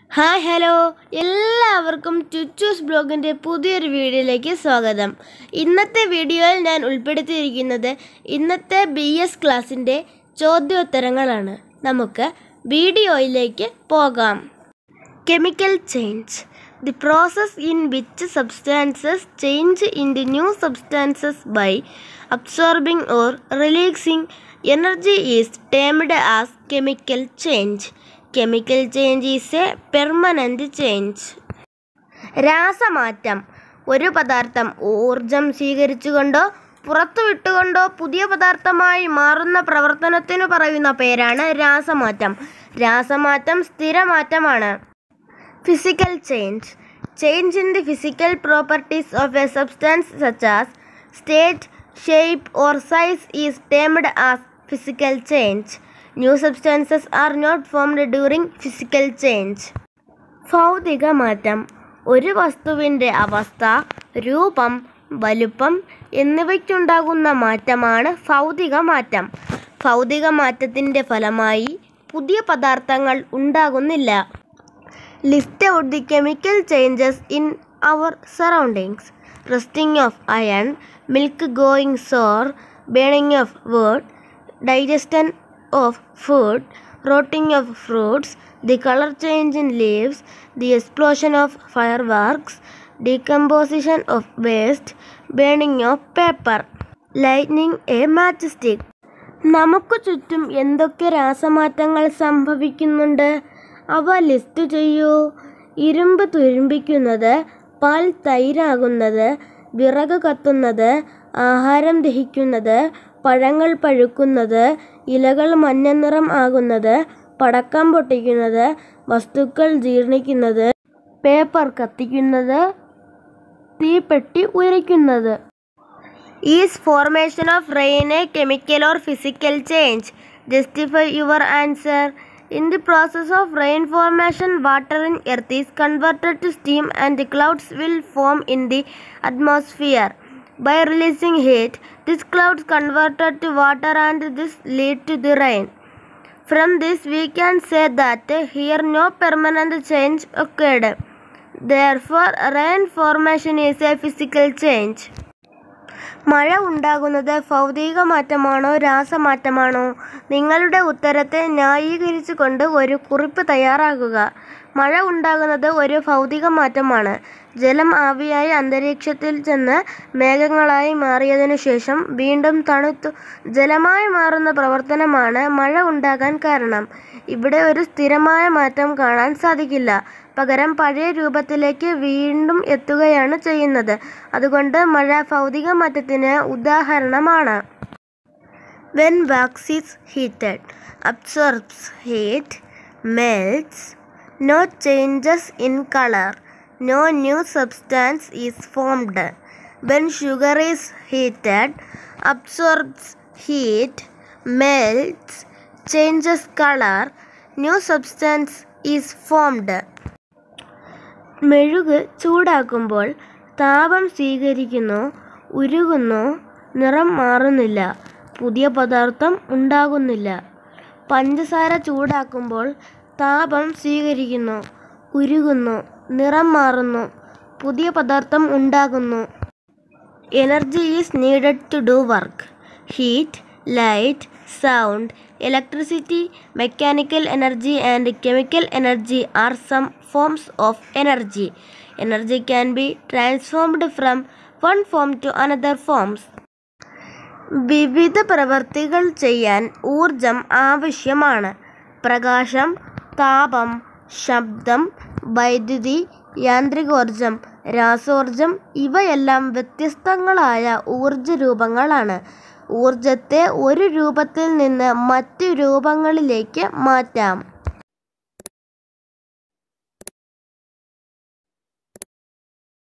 Hi hello എല്ലാവർക്കും ചുച്ചൂസ് ബ്ലോഗിൻ്റെ പുതിയൊരു വീഡിയോയിലേക്ക് സ്വാഗതം ഇന്നത്തെ വീഡിയോയിൽ ഞാൻ ഉൾപ്പെടുത്തിയിരിക്കുന്നത് ഇന്നത്തെ ബി എസ് ക്ലാസ്സിൻ്റെ ചോദ്യോത്തരങ്ങളാണ് നമുക്ക് വീഡിയോയിലേക്ക് പോകാം chemical change the process in which substances change in the new substances by absorbing or releasing energy is termed as chemical change chemical change is a permanent change രാസമാറ്റം ഒരു പദാർത്ഥം ഊർജം സ്വീകരിച്ചുകൊണ്ടോ പുറത്തുവിട്ടുകൊണ്ടോ പുതിയ പദാർത്ഥമായി മാറുന്ന പ്രവർത്തനത്തിനു പറയുന്ന പേരാണ് രാസമാറ്റം രാസമാറ്റം സ്ഥിരമാറ്റമാണ് Physical change. Change in the physical properties of a substance such as state, shape or size is termed as physical change. New substances are not formed during physical change. ഭൗതിക മാറ്റം ഒരു വസ്തുവിൻ്റെ അവസ്ഥ രൂപം വലുപ്പം എന്നിവയ്ക്കുണ്ടാകുന്ന മാറ്റമാണ് ഭൗതിക മാറ്റം ഭൗതിക മാറ്റത്തിൻ്റെ ഫലമായി പുതിയ പദാർത്ഥങ്ങൾ ഉണ്ടാകുന്നില്ല List out the chemical changes in our surroundings. Rusting of iron, milk going sour, burning of wood, digestion of food, rotting of fruits, the color change in leaves, the explosion of fireworks, decomposition of waste, burning of paper, lighting a matchstick. നമുക്ക് ചുറ്റും എന്തൊക്കെ രാസമാറ്റങ്ങൾ സംഭവിക്കുന്നുണ്ട് അവ list ചെയ്യൂ ഇരുമ്പ് തുരുമ്പിക്കുന്നത് പാൽ തൈരാകുന്നത് വിറക് കത്തുന്നത് ആഹാരം ദഹിക്കുന്നത് പഴങ്ങൾ പഴുക്കുന്നത് ഇലകൾ മഞ്ഞ നിറം ആകുന്നത് പടക്കം പൊട്ടിക്കുന്നത് വസ്തുക്കൾ ജീർണിക്കുന്നത് പേപ്പർ കത്തിക്കുന്നത് തീപ്പെട്ടി ഉരയ്ക്കുന്നത് Is formation of rain a chemical or physical change? Justify your answer. In the process of rain formation, water in earth is converted to steam and the clouds will form in the atmosphere. By releasing heat, these clouds converted to water and this lead to the rain. From this we can say that here no permanent change occurred. Therefore, rain formation is a physical change. മഴ ഉണ്ടാകുന്നത് ഭൗതിക മാറ്റമാണോ രാസമാറ്റമാണോ നിങ്ങളുടെ ഉത്തരത്തെ ന്യായീകരിച്ചുകൊണ്ട് ഒരു കുറിപ്പ് തയ്യാറാക്കുക മഴ ഉണ്ടാകുന്നത് ഒരു ഭൗതിക മാറ്റമാണ് ജലം ആവിയായി അന്തരീക്ഷത്തിൽ ചെന്ന് മേഘങ്ങളായി മാറിയതിനു ശേഷം വീണ്ടും തണുത്തു ജലമായി മാറുന്ന പ്രവർത്തനമാണ് മഴ ഉണ്ടാകാൻ കാരണം ഇവിടെ ഒരു സ്ഥിരമായ മാറ്റം കാണാൻ സാധിക്കില്ല പകരം പഴയ രൂപത്തിലേക്ക് വീണ്ടും എത്തുകയാണ് ചെയ്യുന്നത് അതുകൊണ്ട് മഴ ഭൗതിക മാറ്റത്തിന് ഉദാഹരണമാണ് when wax is heated absorbs heat melts no changes in colour no new substance is formed when sugar is heated absorbs heat melts changes colour new substance is formed മെഴുക് ചൂടാക്കുമ്പോൾ താപം സ്വീകരിക്കുന്നു ഉരുകുന്നു നിറം മാറുന്നില്ല പുതിയ പദാർത്ഥം ഉണ്ടാകുന്നില്ല പഞ്ചസാര ചൂടാക്കുമ്പോൾ താപം സ്വീകരിക്കുന്നു ഉരുകുന്നു നിറം മാറുന്നു പുതിയ പദാർത്ഥം ഉണ്ടാകുന്നു energy is needed to do work heat light sound electricity, mechanical energy, and chemical energy are some forms of energy. Energy can be transformed from one form to another forms. വിവിധ പ്രവർത്തികൾ ചെയ്യാൻ ഊർജം ആവശ്യമാണ് പ്രകാശം താപം ശബ്ദം വൈദ്യുതി യാന്ത്രികോർജം രാസോർജം ഇവയെല്ലാം വ്യത്യസ്തങ്ങളായ ഊർജ രൂപങ്ങളാണ് ഊർജത്തെ ഒരു രൂപത്തിൽ നിന്ന് മറ്റു രൂപങ്ങളിലേക്ക് മാറ്റാം